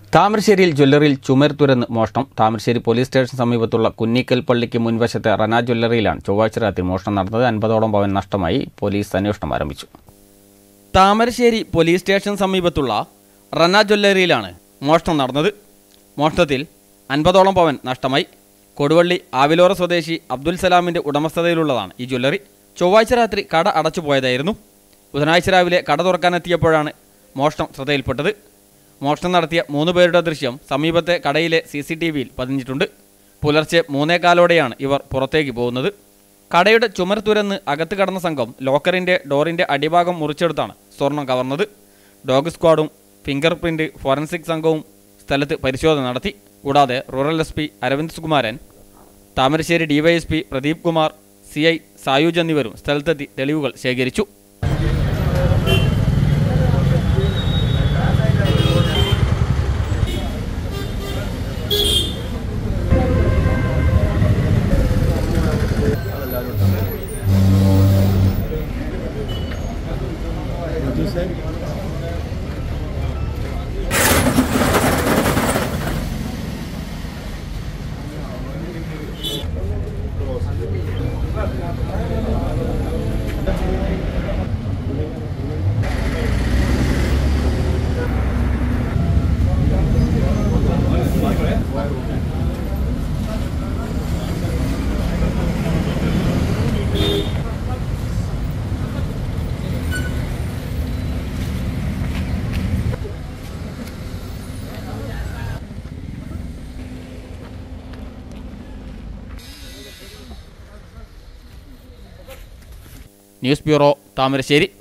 താമരശ്ശേരിയിൽ ജ്വല്ലറിയിൽ ചുമർ തുരന്ന് മോഷണം താമരശ്ശേരി പോലീസ് സ്റ്റേഷൻ സമീപത്തുള്ള കുന്നിക്കൽ പള്ളിക്ക് മുൻവശത്തെ റന ജ്വല്ലറിയിലാണ് ചൊവ്വാഴ്ച രാത്രി മോഷണം നടന്നത് അൻപതോളം പവൻ നഷ്ടമായി പോലീസ് അന്വേഷണം ആരംഭിച്ചു താമരശ്ശേരി പോലീസ് സ്റ്റേഷൻ സമീപത്തുള്ള റന ജ്വല്ലറിയിലാണ് മോഷണം നടന്നത് മോഷണത്തിൽ അൻപതോളം പവൻ നഷ്ടമായി കൊടുവള്ളി ആവിലോറ സ്വദേശി അബ്ദുൽ സലാമിന്റെ ഉടമസ്ഥതയിലുള്ളതാണ് ഈ ജ്വല്ലറി ചൊവ്വാഴ്ച രാത്രി കട അടച്ചുപോയതായിരുന്നു ബുധനാഴ്ച രാവിലെ കട തുറക്കാനെത്തിയപ്പോഴാണ് മോഷണം ശ്രദ്ധയിൽപ്പെട്ടത് മോഷണം നടത്തിയ മൂന്ന് പേരുടെ ദൃശ്യം സമീപത്തെ കടയിലെ സി സി ടി വിയിൽ പതിഞ്ഞിട്ടുണ്ട് പുലർച്ചെ മൂന്നേകാലോടെയാണ് ഇവർ പുറത്തേക്ക് പോകുന്നത് കടയുടെ ചുമർ തുരന്ന് അകത്ത് കടന്ന സംഘം ലോക്കറിന്റെ ഡോറിന്റെ അടിഭാഗം മുറിച്ചെടുത്താണ് സ്വർണം കവർന്നത് ഡോഗ് സ്ക്വാഡും ഫിംഗർ പ്രിന്റ് ഫോറൻസിക് സംഘവും സ്ഥലത്ത് പരിശോധന നടത്തി കൂടാതെ rural S P Aravind Sukumaran Thamarassery DYSP Pradeep Kumar C I Sayooj എന്നിവരും സ്ഥലത്തെത്തി തെളിവുകൾ ശേഖരിച്ചു ന്യൂസ് ബ്യൂറോ താമരശ്ശേരി